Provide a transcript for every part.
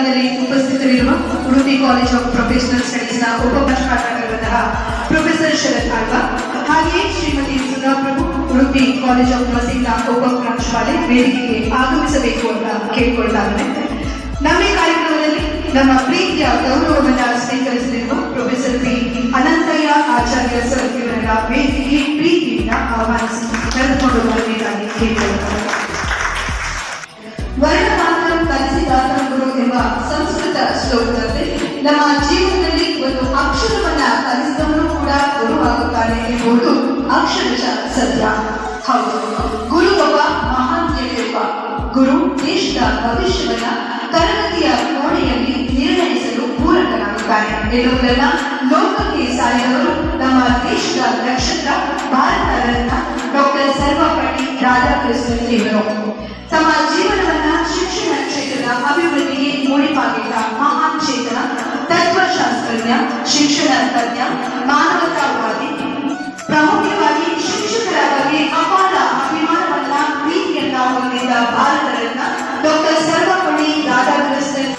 ಕಾರ್ಯಕ್ರಮದಲ್ಲಿ ಉಪಸ್ಥಿತರಿರುವ Udupi college of professional ಸ್ಟಡೀಸ್ನ ಉಪಪ್ರಾಚಾರ್ಯರಾದಂತಹ ಪ್ರೊಫೆಸರ್ ಶರತ್ ಆಳ್ವ ಹಾಗೆಯೇ ಶ್ರೀಮತಿ ಸುಧಾ ಪ್ರಭು ಉಡುಪಿ ಕಾಲೇಜ್ ಆಫ್ ನರ್ಸಿಂಗ್ನ ಉಪ ಪ್ರಾಂಶುಪಾಲೆ ವೇದಿಕೆಗೆ ಆಗಮಿಸಬೇಕು ಅಂತ ಕೇಳಿಕೊಳ್ತಾ ಇದ್ದೇನೆ ನಮ್ಮ ಈ ಕಾರ್ಯಕ್ರಮದಲ್ಲಿ ನಮ್ಮ ಪ್ರೀತಿಯ ಗೌರವವನ್ನ ಸ್ವೀಕರಿಸಲಿರುವ professor P Ananthayya Acharya sir ಇವರನ್ನ ವೇದಿಕೆಗೆ ಪ್ರೀತಿಯಿಂದ ಆಹ್ವಾನಿಸಿ ಕರೆದುಕೊಂಡು ಬರಬೇಕಾಗಿ ಕೇಳಿಕೊಳ್ಳುತ್ತಾರೆ ವರ್ಣಮಾತ್ರ ಕಲಿಸಿದಾತ ಗುರು ಎಂಬ ಸಂಸ್ಕೃತ ಶ್ಲೋಕದಂತೆ ನಮ್ಮ ಜೀವನದಲ್ಲಿ ಒಂದು ಅಕ್ಷರವನ್ನ ಕಲಿಸಿದವನು ಕೂಡ ಗುರುವಾಗುತ್ತಾನೆ ಎಂಬುದು ಅಕ್ಷರಶಃ ಸತ್ಯ ಹೌದು ಗುರು ಒಬ್ಬ ಮಹಾನ್ ವ್ಯಕ್ತಿತ್ವ ಗುರು ದೇಶದ ಭವಿಷ್ಯವನ್ನ ತರಗತಿಯ ಕೋಣೆಯಲ್ಲಿ ನಿರ್ಣಯಿಸಲು ಪೂರಕನಾಗುತ್ತಾನೆ ಎನ್ನುವುದನ್ನ ಲೋಕಕ್ಕೆ ಸಾರಿದವರು ನಮ್ಮ ದೇಶದ ನಕ್ಷತ್ರ ಭಾರತ ರತ್ನ ಡಾಕ್ಟರ್ ಸರ್ವಪಳ್ಳಿ ರಾಧಾಕೃಷ್ಣನ್ ಇವರು ತಮ್ಮ ಜೀವನವನ್ನ ಶಿಕ್ಷಣ ಕ್ಷೇತ್ರದ ಅಭಿವೃದ್ಧಿಗೆ ಮುಡಿಪಾಗಿದ್ದ ಮಹಾನ್ ಚೇತನ ತತ್ವಶಾಸ್ತ್ರಜ್ಞ ಶಿಕ್ಷಣ ತಜ್ಞ ಮಾನವತಾವಾದಿ ಪ್ರಾಮುಖ್ಯವಾಗಿ ಶಿಕ್ಷಕರ ಬಗ್ಗೆ ಅಪಾರ ಅಭಿಮಾನವನ್ನ ಪ್ರೀತಿಯನ್ನ ಹೊಂದಿದ್ದ ಭಾರತ ರತ್ನ ಡಾಕ್ಟರ್ ಸರ್ವಪಳ್ಳಿ ರಾಧಾಕೃಷ್ಣನ್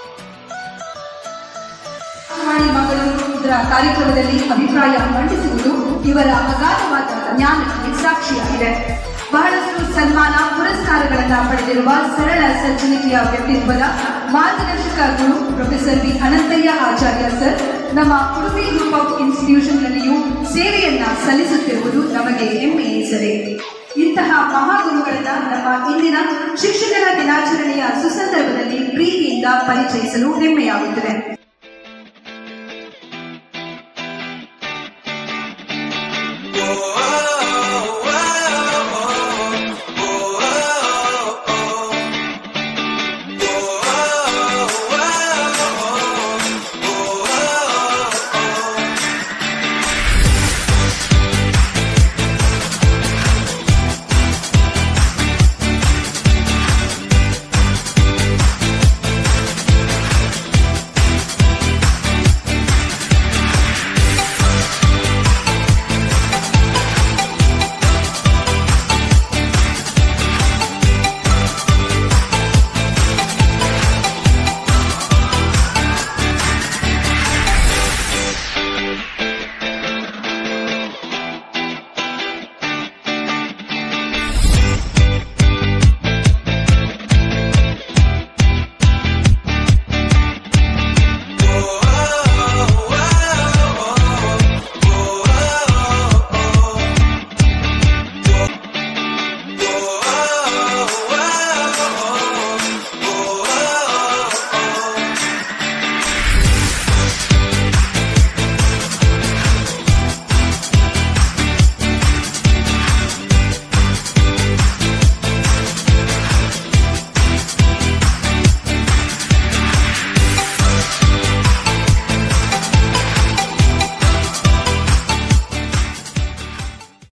ಆಕಾಶವಾಣಿ ಮಂಗಳೂರು ಇದರ ಕಾರ್ಯಕ್ರಮದಲ್ಲಿ ಅಭಿಪ್ರಾಯ ಮಂಡಿಸುವುದು ಇವರ ಅಗಾಧವಾದ ಜ್ಞಾನಕ್ಕೆ ಸಾಕ್ಷಿಯಾಗಿದೆ ಬಹಳಷ್ಟು ಸನ್ಮಾನ ಪುರಸ್ಕಾರಗಳನ್ನ ಪಡೆದಿರುವ ಸರಳ ಸಜ್ಜನಿಕೆಯ ವ್ಯಕ್ತಿತ್ವದ ಮಾರ್ಗದರ್ಶಕ ಗುರು professor V Ananthayya Acharya sir ನಮ್ಮ ಉಡುಪಿ ಗ್ರೂಪ್ ಆಫ್ ಇನ್ಸ್ಟಿಟ್ಯೂಷನ್ನಲ್ಲಿಯೂ ಸೇವೆಯನ್ನ ಸಲ್ಲಿಸುತ್ತಿರುವುದು ನಮಗೆ ಹೆಮ್ಮೆ ಸರಿ ಇಂತಹ ಮಹಾಗುರುಗಳನ್ನ ನಮ್ಮ ಇಂದಿನ ಶಿಕ್ಷಕರ ದಿನಾಚರಣೆಯ ಸುಸಂದರ್ಭದಲ್ಲಿ ಪ್ರೀತಿಯಿಂದ ಪರಿಚಯಿಸಲು ಹೆಮ್ಮೆಯಾಗುತ್ತದೆ Oh